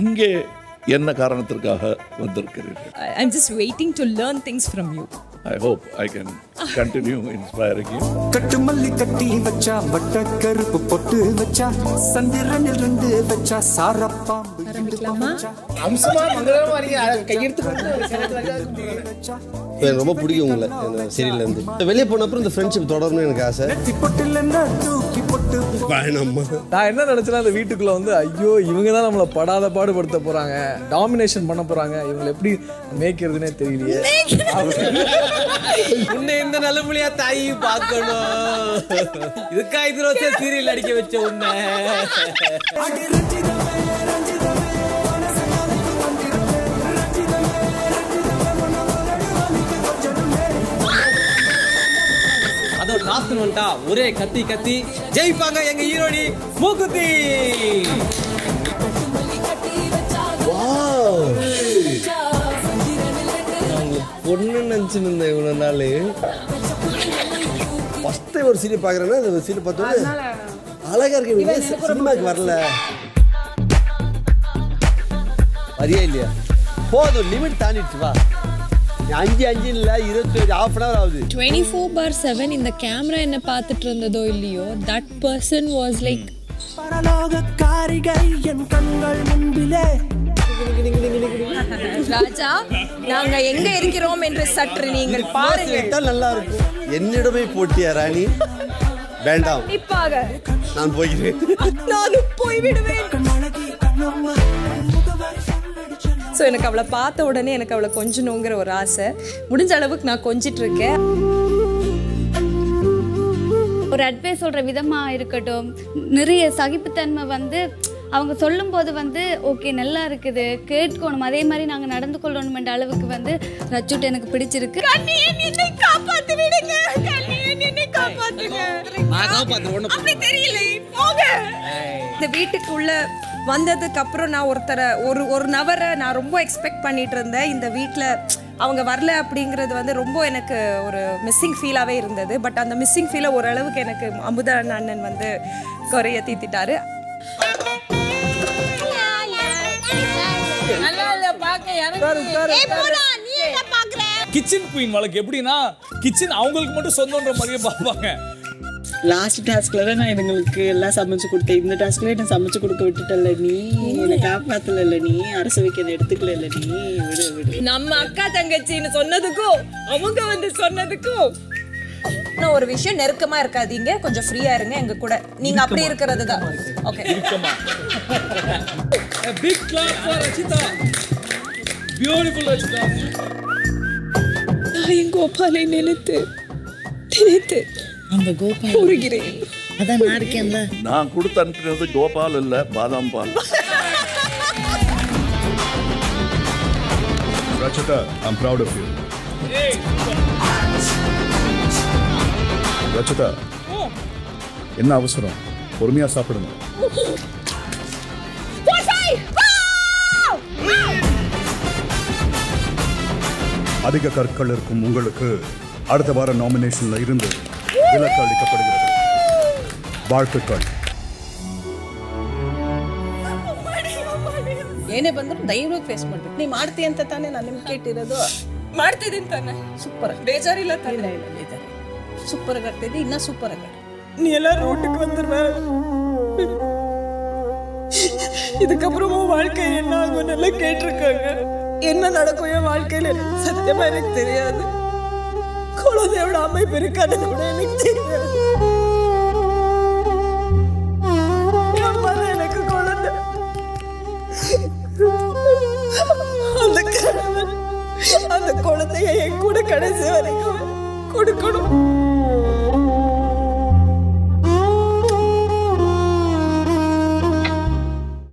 இங்கே என்ன காரணத்திற்காக வந்திருக்கிறீர்கள் I- I'm just waiting to learn things from you. I hope I can continue inspiring you கட்டு மல்லி கட்டி வச்சா வட்ட கருப்பு பொட்டு வச்சா சந்திரனில் ரெண்டு வச்சா சாரப்பாம்பு அம்சமா மங்களமா இருக்கீங்க கையெடுத்து கொடுத்து வச்சா எனக்கு ரொம்ப பிடிக்கும் உங்களை இந்த சீரியல்ல இருந்து வெளியே போன அப்புறம் இந்த ஃப்ரெண்ட்ஷிப் தொடரணும்னு எனக்கு ஆசை நெத்தி பொட்டில் என்ன தூக்கி பொட்டு வேணாம்மா நான் என்ன நினைச்சேன்னா அந்த வீட்டுக்குள்ள வந்து ஐயோ இவங்க தான் நம்மளை படாத பாடுபடுத்த போறாங்க டாமினேஷன் பண்ண போறாங்க இவங்களை எப்படி மேய்க்கிறதுனே தெரியலையே உன்னை இந்த நிலைமையா தாயி பார்க்கணும் இதுக்கா இது வருஷம் சீரியல் அடிக்க வச்ச உன்னை அதோட லாஸ்ட் வந்துட்டா ஒரே கத்தி கத்தி ஜெயிப்பாங்க எங்க ஈரோடி மூக்குத்தி பொண்ணு நினச்சின்னு இருந்தேன் இவ்வளோ நாள் ஃபஸ்ட்டு ஒரு சீரியல் பார்க்குறேன்னா அந்த சீரியல் பார்த்தோன்னே அழகா இருக்கு இவங்க ஏன் சினிமாக்கு வரல வரியா இல்லையா போதும் லிமிட் தாண்டிடுச்சு வா நீ அஞ்சு அஞ்சு இல்லை இருபத்தி ஹாஃப் அன் ஹவர் ஆகுது 24 பார் செவன் இந்த கேமரா என்ன பார்த்துட்டு இருந்ததோ இல்லையோ தட் பர்சன் வாஸ் லைக் பரலோக காரிகை என் கண்கள் முன்பிலே ராஜா நாங்க எங்க இருக்கிறோம் என்று சற்று நீங்கள் பாருங்கள் கேட்டால் நல்லா இருக்கும் என்னிடமே போட்டியா ராணி வேண்டாம் கண்டிப்பாக நான் போகிறேன் நானும் போய்விடுவேன் கண்ணழகி கண்ணம்மா முகவரி சொல்லடிச்சு ஸோ எனக்கு அவளை பார்த்த உடனே எனக்கு அவளை கொஞ்சணுங்கிற ஒரு ஆசை முடிஞ்ச அளவுக்கு நான் கொஞ்சிட்டு இருக்கேன் ஒரு அட்வைஸ் சொல்கிற விதமாக இருக்கட்டும் நிறைய சகிப்புத்தன்மை வந்து அவங்க சொல்லும்போது வந்து ஓகே நல்லா இருக்குது கேட்கணும் அதே மாதிரி நாங்கள் நடந்து கொள்ளணுமென்ற அளவுக்கு வந்து ரச்சுட்டு எனக்கு பிடிச்சிருக்கு என்னை காப்பாத்து விடுங்க என்னை காப்பாத்துங்க நான் காப்பாத்துறேன் அப்படி தெரியல போங்க இந்த வீட்டுக்குள்ள வந்ததுக்கு அப்புறம் நான் ஒருத்தரை ஒரு ஒரு நபரை நான் ரொம்ப எக்ஸ்பெக்ட் பண்ணிட்டு இருந்தேன் இந்த வீட்டில் அவங்க வரல அப்படிங்கிறது வந்து ரொம்ப எனக்கு ஒரு மிஸ்ஸிங் ஃபீலாகவே இருந்தது பட் அந்த மிஸ்ஸிங் ஃபீலை ஓரளவுக்கு எனக்கு அமுதா அண்ணன் வந்து குறைய தீத்திட்டாரு கிச்சன் குயின் வழக்கு எப்படின்னா கிச்சன் அவங்களுக்கு மட்டும் சொந்தன்ற மாதிரியே பார்ப்பாங்க லாஸ்ட் டாஸ்க்ல தான் நான் இதுங்களுக்கு எல்லாம் சமைச்சு கொடுத்தேன் இந்த டாஸ்க்ல என்ன சமைச்சு கொடுக்க விட்டுட்டல நீ என்னை காப்பாத்தல நீ அரசு வைக்கிறத எடுத்துக்கல நீ விடு விடு நம்ம அக்கா தங்கச்சின்னு சொன்னதுக்கும் அவங்க வந்து சொன்னதுக்கும் நான் ஒரு விஷயம் நெருக்கமா இருக்காதீங்க கொஞ்சம் ஃப்ரீயா இருங்க எங்க கூட நீங்க அப்படி இருக்கிறது தான் okay big clap for Rachitha beautiful Rachitha நான் கோபாலை நினைத்து நினைத்து அந்த கோபால் கூறுகிறேன் அதான் நான் இருக்கேன்ல நான் கொடுத்து அனுப்பினது கோபால் இல்லை பாதாம் பால் Rachita, I'm proud of you. Rachitha என்ன அவசரம் பொறுமையா சாப்பிடுங்க அதிக கற்கள் இருக்கும் உங்களுக்கு அடுத்த வார நாமினேஷன்ல இருந்து விலக்கு அளிக்கப்படுகிறது வாழ்த்துக்கள் ಏನೇ ಬಂದ್ರು ಧೈರ್ಯವಾಗಿ ಫೇಸ್ ಮಾಡ್ಬೇಕು ನೀ ಮಾಡ್ತಿ ಅಂತ ತಾನೇ ನಾನು ನಿಮ್ಗೆ ಕೇಟ್ಟಿರೋದು ಮಾಡ್ತಿದ್ದೀನಿ ತಾನೆ ಸೂಪರ್ ಬೇಜಾರಿಲ್ಲ ತಾನೆ ಇಲ್ಲ ಇಲ್ಲ ಬೇಜಾರು ಸೂಪರ್ ಆಗಿ ಆಗ್ತಿದ್ದೆ ಇನ್ನ ಸೂಪರ್ ಆಗಿ நீ எல்லாம் ரோட்டுக்கு வந்துருவ இதுக்கப்புறம் உன் வாழ்க்கை என்ன ஆகும் எல்லாம் கேட்டிருக்காங்க என்ன நடக்கும் என் வாழ்க்கையில சத்தியமா எனக்கு தெரியாது குழந்தையோட அமைப்பு இருக்காது கூட எனக்கு தெரியாது என் மகன் எனக்கு குழந்தை அந்த கணவன் அந்த குழந்தைய என் கூட கடைசி வரைக்கும் கொடுக்கணும்